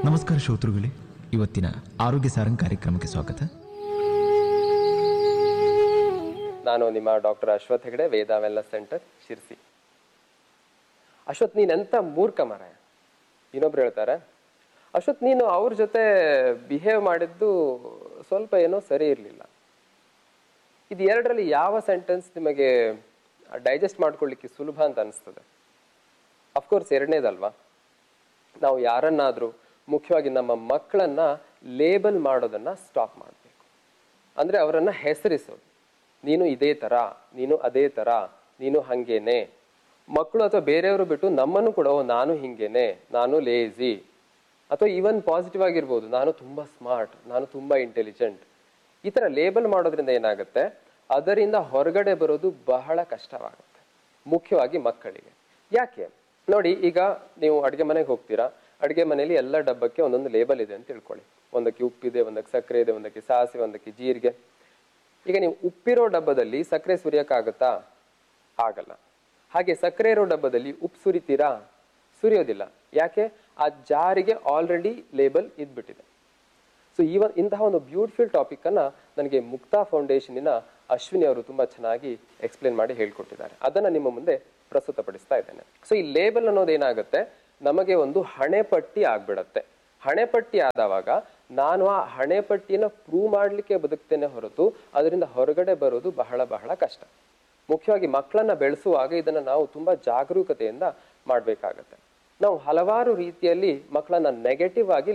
ನಮಸ್ಕಾರ ಶ್ರೋತೃಗಳೇ ಇವತ್ತಿನ ಆರೋಗ್ಯ ಸಾರಂಗ್ ಕಾರ್ಯಕ್ರಮಕ್ಕೆ ಸ್ವಾಗತ ನಾನು ನಿಮ್ಮ doctor Ashwath Hegde Veda wellness center Sirsi Ashwath ನೀನೆಂತ ಮೂರ್ಖ ಮರ ಇನ್ನೊಬ್ರು ಹೇಳ್ತಾರೆ ಅಶ್ವಥ್ ನೀನು ಅವ್ರ ಜೊತೆ ಬಿಹೇವ್ ಮಾಡಿದ್ದು ಸ್ವಲ್ಪ ಏನೋ ಸರಿ ಇರಲಿಲ್ಲ ಇದು ಎರಡರಲ್ಲಿ ಯಾವ ಸೆಂಟೆನ್ಸ್ ನಿಮಗೆ ಡೈಜೆಸ್ಟ್ ಮಾಡ್ಕೊಳ್ಳಿಕ್ಕೆ ಸುಲಭ ಅಂತ ಅನಿಸ್ತದೆ ಅಫ್ಕೋರ್ಸ್ ಎರಡನೇದಲ್ವಾ ನಾವು ಯಾರನ್ನಾದರೂ ಮುಖ್ಯವಾಗಿ ನಮ್ಮ ಮಕ್ಕಳನ್ನ ಲೇಬಲ್ ಮಾಡೋದನ್ನ ಸ್ಟಾಪ್ ಮಾಡಬೇಕು ಅಂದ್ರೆ ಅವರನ್ನ ಹೆಸರಿಸೋದು ನೀನು ಇದೇ ತರ ನೀನು ಅದೇ ತರ ನೀನು ಹಂಗೇನೆ ಮಕ್ಕಳು ಅಥವಾ ಬೇರೆಯವರು ಬಿಟ್ಟು ನಮ್ಮನ್ನು ಕೂಡ ಓ ನಾನು ಹಿಂಗೇನೆ ನಾನು ಲೇಜಿ ಅಥವಾ ಈವನ್ ಪಾಸಿಟಿವ್ ಆಗಿರ್ಬೋದು ನಾನು ತುಂಬಾ ಸ್ಮಾರ್ಟ್ ನಾನು ತುಂಬಾ ಇಂಟೆಲಿಜೆಂಟ್ ಈ ತರ ಲೇಬಲ್ ಮಾಡೋದ್ರಿಂದ ಏನಾಗುತ್ತೆ ಅದರಿಂದ ಹೊರಗಡೆ ಬರೋದು ಬಹಳ ಕಷ್ಟವಾಗುತ್ತೆ ಮುಖ್ಯವಾಗಿ ಮಕ್ಕಳಿಗೆ ಯಾಕೆ ನೋಡಿ ಈಗ ನೀವು ಅಡುಗೆ ಮನೆಗೆ ಹೋಗ್ತೀರಾ ಅಡುಗೆ ಮನೆಯಲ್ಲಿ ಎಲ್ಲ ಡಬ್ಬಕ್ಕೆ ಒಂದೊಂದು ಲೇಬಲ್ ಇದೆ ಅಂತ ತಿಳ್ಕೊಳ್ಳಿ ಒಂದಕ್ಕೆ ಉಪ್ಪಿದೆ ಒಂದಕ್ಕೆ ಸಕ್ಕರೆ ಇದೆ ಒಂದಕ್ಕೆ ಸಾಸಿವೆ ಒಂದಕ್ಕೆ ಜೀರಿಗೆ ಈಗ ನೀವು ಉಪ್ಪಿರೋ ಡಬ್ಬದಲ್ಲಿ ಸಕ್ಕರೆ ಸುರಿಯಕ್ಕಾಗತ್ತಾ ಆಗಲ್ಲ ಹಾಗೆ ಸಕ್ಕರೆ ಇರೋ ಡಬ್ಬದಲ್ಲಿ ಉಪ್ಪು ಸುರಿತೀರಾ ಸುರಿಯೋದಿಲ್ಲ ಯಾಕೆ ಆ ಜಾರಿಗೆ ಆಲ್ರೆಡಿ ಲೇಬಲ್ ಇದ್ಬಿಟ್ಟಿದೆ ಸೊ ಈ ಒಂದ್- ಇಂತಹ ಒಂದು ಬ್ಯೂಟಿಫುಲ್ ಟಾಪಿಕ್ ಅನ್ನ ನನಗೆ ಮುಕ್ತಾ ಫೌಂಡೇಶನಿನ ಅಶ್ವಿನಿ ಅವರು ತುಂಬಾ ಚೆನ್ನಾಗಿ ಎಕ್ಸ್ಪ್ಲೇನ್ ಮಾಡಿ ಹೇಳ್ಕೊಟ್ಟಿದ್ದಾರೆ ಅದನ್ನ ನಿಮ್ಮ ಮುಂದೆ ಪ್ರಸ್ತುತಪಡಿಸ್ತಾ ಇದ್ದೇನೆ ಸೊ ಈ ಲೇಬಲ್ ಅನ್ನೋದು ಏನಾಗುತ್ತೆ ನಮಗೆ ಒಂದು ಹಣೆಪಟ್ಟಿ ಆಗ್ಬಿಡತ್ತೆ ಹಣೆಪಟ್ಟಿ ಆದವಾಗ ನಾನು ಆ ಹಣೆಪಟ್ಟಿನ ಪ್ರೂವ್ ಮಾಡ್ಲಿಕ್ಕೆ ಬದುಕ್ತೇನೆ ಹೊರತು ಅದರಿಂದ ಹೊರಗಡೆ ಬರೋದು ಬಹಳ ಬಹಳ ಕಷ್ಟ ಮುಖ್ಯವಾಗಿ ಮಕ್ಕಳನ್ನ ಬೆಳೆಸುವಾಗ ಇದನ್ನ ನಾವು ತುಂಬಾ ಜಾಗರೂಕತೆಯಿಂದ ಮಾಡ್ಬೇಕಾಗತ್ತೆ ನಾವು ಹಲವಾರು ರೀತಿಯಲ್ಲಿ ಮಕ್ಕಳನ್ನ ನೆಗೆಟಿವ್ ಆಗಿ